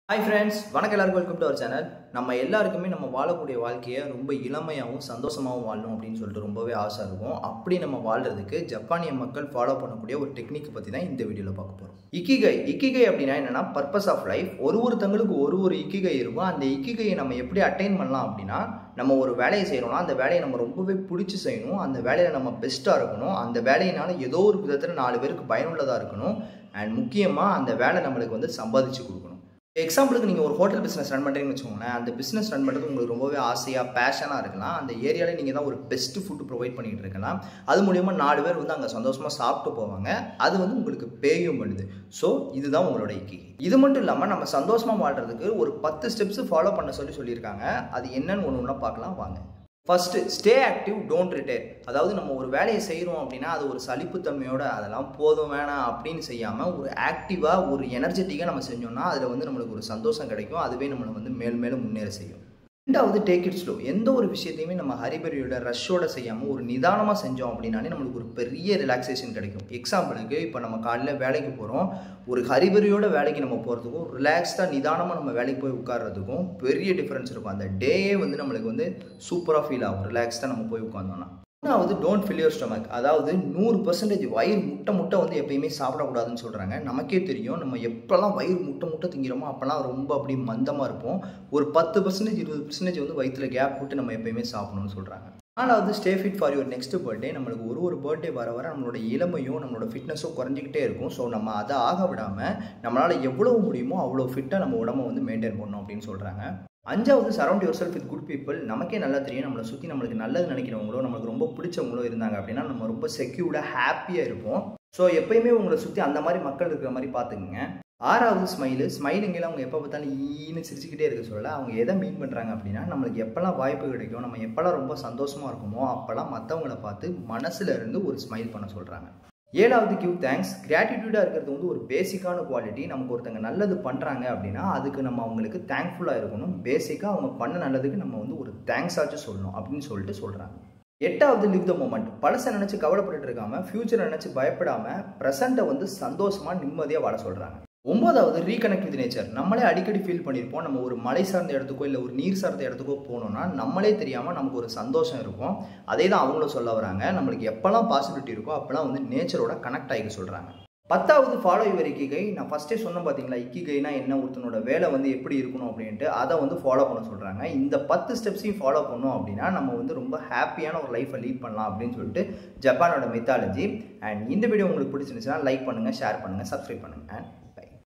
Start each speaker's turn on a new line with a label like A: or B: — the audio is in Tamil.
A: ஹாய் ஃப்ரெண்ட்ஸ் வணக்கம் எல்லாருக்கும் வெல்கம் டு அவர் சேனல் நம்ம எல்லாருக்குமே நம்ம வாழக்கூடிய வாழ்க்கையை ரொம்ப இளமையாகவும் சந்தோஷமாகவும் வாழணும் அப்படின்னு சொல்லிட்டு ரொம்பவே ஆசை இருக்கும் அப்படி நம்ம வாழ்றதுக்கு ஜப்பானிய மக்கள் ஃபாலோ பண்ணக்கூடிய ஒரு டெக்னிக் பற்றி தான் இந்த வீடியோவில் பார்க்க போகிறோம் இக்கிகை இக்கிகை அப்படின்னா என்னன்னா பர்பஸ் ஆஃப் லைஃப் ஒரு ஒருத்தங்களுக்கு ஒரு ஒரு இக்கிகை இருக்கும் அந்த இக்கிகையை நம்ம எப்படி அட்டைன் பண்ணலாம் அப்படின்னா நம்ம ஒரு வேலையை செய்கிறோம்னா அந்த வேலையை நம்ம ரொம்பவே பிடிச்சி செய்யணும் அந்த வேலையில் நம்ம பெஸ்ட்டாக இருக்கணும் அந்த வேலையினால ஏதோ ஒரு விதத்தில் நாலு பேருக்கு பயனுள்ளதாக இருக்கணும் அண்ட் முக்கியமாக அந்த வேலை நம்மளுக்கு வந்து சம்பாதிச்சு கொடுக்கணும் எக்ஸாம்பிளுக்கு நீங்கள் ஒரு ஹோட்டல் பிஸ்னஸ் ரன் பண்ணுறீங்கன்னு வச்சுக்கோங்களேன் அந்த பிஸ்னஸ் ரன் பண்ணுறது உங்களுக்கு ரொம்பவே ஆசையாக பேஷனாக இருக்கலாம் அந்த ஏரியாவில் நீங்கள் தான் ஒரு பெஸ்ட் ஃபுட்டு ப்ரொவைட் பண்ணிகிட்டு இருக்கலாம் அது மூலியமாக நாலு பேர் வந்து அங்கே சந்தோஷமாக சாப்பிட்டு போவாங்க அது வந்து உங்களுக்கு பேயும் பண்ணுது ஸோ இதுதான் உங்களோட இக்கி இது மட்டும் இல்லாமல் நம்ம சந்தோஷமாக வாழ்கிறதுக்கு ஒரு பத்து ஸ்டெப்ஸ் ஃபாலோ பண்ண சொல்லி சொல்லியிருக்காங்க அது என்னன்னு ஒன்று ஒன்றா பார்க்கலாம் வாங்க first stay active don't retire அதாவது நம்ம ஒரு வேலையை செய்கிறோம் அப்படின்னா அது ஒரு சலிப்புத்தன்மையோட அதெல்லாம் போதும் வேணாம் அப்படின்னு செய்யாமல் ஒரு ஆக்டிவாக ஒரு எனர்ஜெட்டிக்காக நம்ம செஞ்சோம்னா அதில் வந்து நம்மளுக்கு ஒரு சந்தோஷம் கிடைக்கும் அதுவே நம்மளை வந்து மேல் மேலும் முன்னேற செய்யும் ரெண்டாவது டேக் இட் ஸ்லோ எந்த ஒரு விஷயத்தையுமே நம்ம ஹரிபரியோட ரஷ்ஷோட செய்யாமல் ஒரு நிதானமாக செஞ்சோம் அப்படின்னாலே நம்மளுக்கு ஒரு பெரிய ரிலாக்ஸேஷன் கிடைக்கும் எக்ஸாம்பிளுக்கு இப்போ நம்ம காலையில் வேலைக்கு போகிறோம் ஒரு ஹரிபரியோட வேலைக்கு நம்ம போகிறதுக்கும் ரிலாக்ஸ்டாக நிதானமாக நம்ம வேலைக்கு போய் உட்கார்றதுக்கும் பெரிய டிஃப்ரென்ஸ் இருக்கும் அந்த டேயே வந்து நம்மளுக்கு வந்து சூப்பராக ஃபீல் ஆகும் ரிலாக்ஸ்டாக நம்ம போய் உட்காந்தோம்னா மூணாவது டோன்ட் ஃபில் யுவர் ஸ்டொமக் அதாவது நூறு பர்சன்டேஜ் வயிறு முட்டை முட்டை வந்து எப்பயுமே சாப்பிடக்கூடாதுன்னு சொல்கிறாங்க நமக்கே தெரியும் நம்ம எப்போல்லாம் வயிறு முட்டை முட்டை திங்கிறோமோ அப்போல்லாம் ரொம்ப அப்படி மந்தமாக இருப்போம் ஒரு பத்து பர்சன்டேஜ் இருபது பர்சன்டேஜ் வந்து வயிற்றில் கேப் விட்டு நம்ம எப்பயுமே சாப்பிடணும்னு சொல்கிறாங்க நாலாவது stay fit for your next birthday நம்மளுக்கு ஒரு ஒரு பர்த்டே வர வர நம்மளோட இளமையும் நம்மளோட ஃபிட்னஸும் குறைஞ்சிக்கிட்டே இருக்கும் ஸோ நம்ம அதை ஆக விடாமல் நம்மளால் எவ்வளவு முடியுமோ அவ்வளோ ஃபிட்டாக நம்ம உடம்ப வந்து மெயின்டைன் பண்ணணும் அப்படின்னு சொல்கிறாங்க அஞ்சாவது surround yourself with good people நமக்கே நல்லா தெரியும் நம்மளை சுற்றி நம்மளுக்கு நல்லது நினைக்கிறவங்களோ நம்மளுக்கு ரொம்ப பிடிச்சவங்களோ இருந்தாங்க அப்படின்னா நம்ம ரொம்ப செக்யூர்டாக ஹாப்பியாக இருப்போம் ஸோ எப்பயுமே உங்களை சுற்றி அந்த மாதிரி மக்கள் இருக்கிற மாதிரி பார்த்துக்குங்க ஆறாவது ஸ்மைலு ஸ்மைலுங்கில் அவங்க எப்போ பார்த்தாலும் ஈன்னு சிரிச்சுக்கிட்டே இருக்க சொல்லல அவங்க எதை மீன் பண்ணுறாங்க அப்படின்னா நம்மளுக்கு எப்போல்லாம் வாய்ப்பு கிடைக்கும் நம்ம எப்போல்லாம் ரொம்ப சந்தோஷமாக இருக்குமோ அப்போல்லாம் மற்றவங்கள பார்த்து மனசுல இருந்து ஒரு ஸ்மைல் பண்ண சொல்கிறாங்க ஏழாவது கிவ் தேங்க்ஸ் கிராட்டிடியூடாக இருக்கிறது வந்து ஒரு பேசிக்கான குவாலிட்டி நமக்கு ஒருத்தங்க நல்லது பண்ணுறாங்க அப்படின்னா அதுக்கு நம்ம அவங்களுக்கு தேங்க்ஃபுல்லாக இருக்கணும் பேசிக்காக அவங்க பண்ண நல்லதுக்கு நம்ம வந்து ஒரு தேங்க்ஸ் ஆச்சும் சொல்லணும் அப்படின்னு சொல்லிட்டு சொல்கிறாங்க எட்டாவது லிவ் த மூமெண்ட் பழசை நினச்சி கவலைப்பட்டு இருக்காம ஃபியூச்சரை நினச்சி பயப்படாம ப்ரெசண்ட்டை வந்து சந்தோஷமாக நிம்மதியாக வாழ சொல்கிறாங்க ஒன்பதாவது ரீகனெக்ட் வித் நேச்சர் நம்மளே அடிக்கடி ஃபீல் பண்ணியிருப்போம் நம்ம ஒரு மலை சார்ந்த இடத்துக்கோ இல்லை ஒரு நீர் சார்ந்த இடத்துக்கோ போனோம்னா நம்மளே தெரியாமல் நமக்கு ஒரு சந்தோஷம் இருக்கும் அதே தான் அவங்களும் சொல்ல வராங்க நம்மளுக்கு எப்போல்லாம் பாசிபிலிட்டி இருக்கோ அப்போல்லாம் வந்து நேச்சரோட கனெக்ட் ஆகிக்க சொல்கிறாங்க பத்தாவது ஃபாலோ யுவர் இக்கிகை நான் ஃபஸ்ட்டே சொன்னேன் பார்த்தீங்களா இக்கிகைனா என்ன ஒருத்தனோட வேலை வந்து எப்படி இருக்கணும் அப்படின்ட்டு அதை வந்து ஃபாலோ பண்ண சொல்கிறாங்க இந்த பத்து ஸ்டெப்ஸையும் ஃபாலோ பண்ணோம் அப்படின்னா நம்ம வந்து ரொம்ப ஹாப்பியான ஒரு லைஃப்பை லீட் பண்ணலாம் அப்படின்னு சொல்லிட்டு ஜப்பானோட மெத்தாலஜி அண்ட் இந்த வீடியோ உங்களுக்கு பிடிச்சிருந்துச்சுன்னா லைக் பண்ணுங்கள் ஷேர் பண்ணுங்கள் சப்ஸ்கிரைப் பண்ணுங்கள் அண்ட்